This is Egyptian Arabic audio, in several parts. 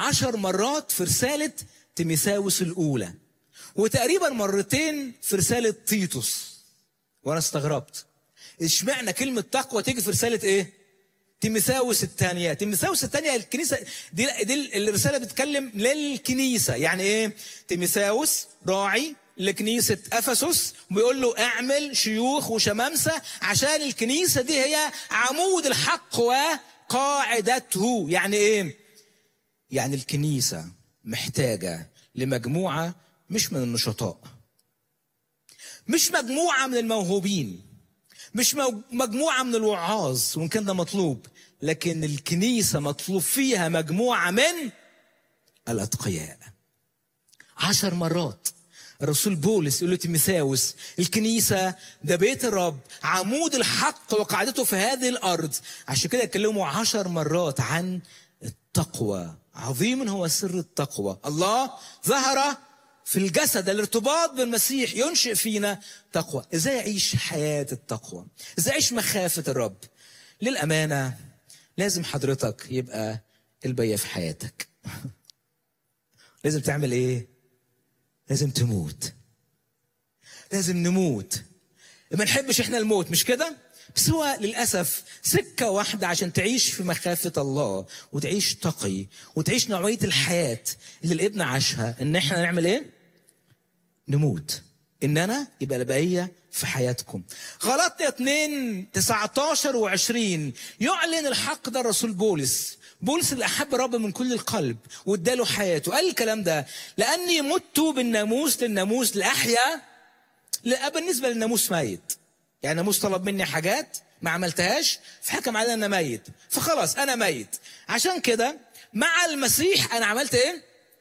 عشر مرات في رسالة تيميثاوس الأولى وتقريبا مرتين في رسالة تيتوس وأنا استغربت اشمعنى كلمة تقوى تيجي في رسالة إيه؟ تيميثاوس الثانية تيميثاوس الثانية الكنيسة دي, دي الرسالة بتتكلم للكنيسة يعني إيه؟ تيميثاوس راعي لكنيسة أفسس بيقول له اعمل شيوخ وشمامسة عشان الكنيسة دي هي عمود الحق وقاعدته يعني إيه؟ يعني الكنيسة محتاجة لمجموعة مش من النشطاء مش مجموعة من الموهوبين مش مجموعة من الوعاظ وإن كان ده مطلوب لكن الكنيسة مطلوب فيها مجموعة من الأتقياء عشر مرات الرسول بولس يقول له تيميثاوس الكنيسة ده بيت الرب عمود الحق وقعدته في هذه الأرض عشان كده يتكلموا عشر مرات عن التقوى عظيم هو سر التقوى الله ظهر في الجسد الارتباط بالمسيح ينشئ فينا تقوى ازاي اعيش حياة التقوى ازاي اعيش مخافة الرب للأمانة لازم حضرتك يبقى البية في حياتك لازم تعمل ايه لازم تموت لازم نموت ما نحبش احنا الموت مش كده بس هو للأسف سكة واحدة عشان تعيش في مخافة الله وتعيش تقي وتعيش نوعية الحياة اللي الابن عاشها إن إحنا نعمل إيه؟ نموت إن أنا يبقى البقية في حياتكم غلطنا 2 19 و20 يعلن الحق ده الرسول بولس بولس اللي أحب الرب من كل القلب واداله حياته قال الكلام ده لأني مت بالناموس للناموس لأحيا لا بالنسبة للناموس ميت يعني الناموس طلب مني حاجات ما عملتهاش فحكم علي انا ميت فخلاص انا ميت عشان كده مع المسيح انا عملت ايه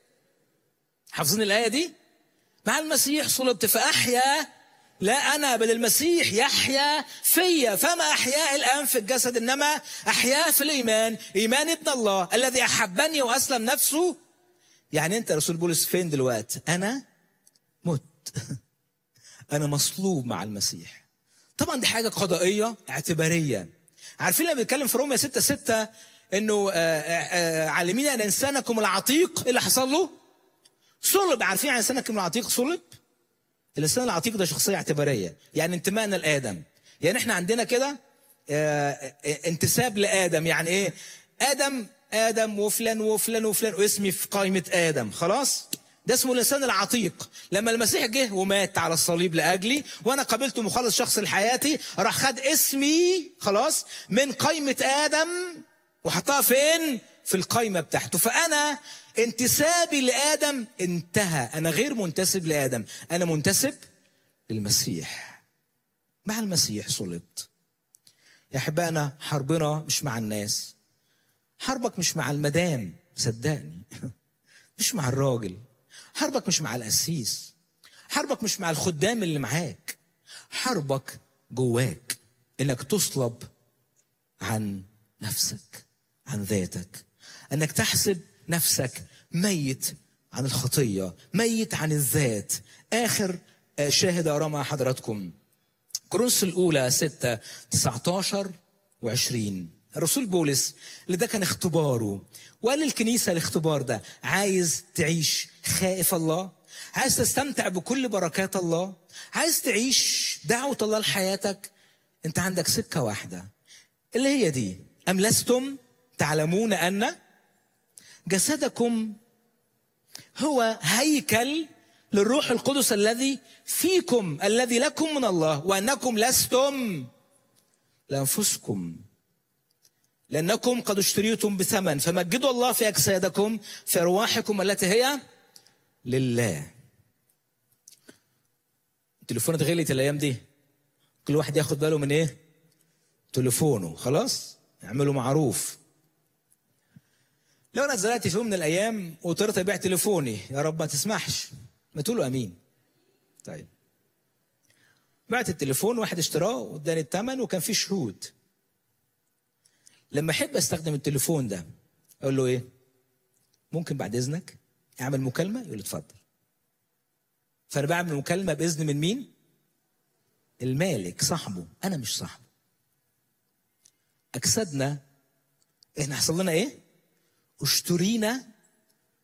حافظين الايه دي مع المسيح صلبت فاحيا لا انا بل المسيح يحيا فيا فما احياء الان في الجسد انما احياء في الايمان ايمان ابن الله الذي احبني واسلم نفسه يعني انت رسول بولس فين دلوقتي انا مت انا مصلوب مع المسيح طبعا دي حاجه قضائيه اعتباريه عارفين لما بيتكلم في روميا 6 6 انه علمين ان انسانكم العتيق ايه اللي حصل له؟ صلب عارفين عن انسانكم العتيق صلب؟ الانسان العتيق ده شخصيه اعتباريه يعني انتمائنا لادم يعني احنا عندنا كده انتساب لادم يعني ايه؟ ادم ادم وفلان وفلان وفلان واسمي في قائمه ادم خلاص؟ ده اسمه الانسان العتيق لما المسيح جه ومات على الصليب لاجلي وانا قابلته مخلص شخص لحياتي راح خد اسمي خلاص من قائمه ادم وحطها فين في القائمه بتاعته فانا انتسابي لادم انتهى انا غير منتسب لادم انا منتسب للمسيح مع المسيح صلبت يا احبائنا حربنا مش مع الناس حربك مش مع المدام صدقني مش مع الراجل حربك مش مع القسيس حربك مش مع الخدام اللي معاك حربك جواك انك تصلب عن نفسك عن ذاتك انك تحسب نفسك ميت عن الخطيه ميت عن الذات اخر شاهد ارى مع حضراتكم كورنثوس الاولى 6 19 و20 الرسول بولس اللي ده كان اختباره وقال للكنيسه الاختبار ده عايز تعيش خائف الله عايز تستمتع بكل بركات الله عايز تعيش دعوه الله لحياتك انت عندك سكه واحده اللي هي دي ام لستم تعلمون ان جسدكم هو هيكل للروح القدس الذي فيكم الذي لكم من الله وانكم لستم لانفسكم لأنكم قد اشتريتم بثمن فمجدوا الله في أجسادكم في أرواحكم التي هي لله التليفونات غليت الأيام دي كل واحد ياخد باله من إيه تليفونه خلاص اعملوا معروف لو انا اتزنقت في يوم من الايام واضطريت ابيع تليفوني يا رب ما تسمحش ما تقولوا امين طيب بعت التليفون واحد اشتراه واداني الثمن وكان فيه شهود لما احب استخدم التليفون ده اقول له ايه ممكن بعد اذنك اعمل مكالمه يقول لي اتفضل فانا بعمل مكالمه باذن من مين المالك صاحبه انا مش صاحبه اجسادنا احنا حصل لنا ايه اشترينا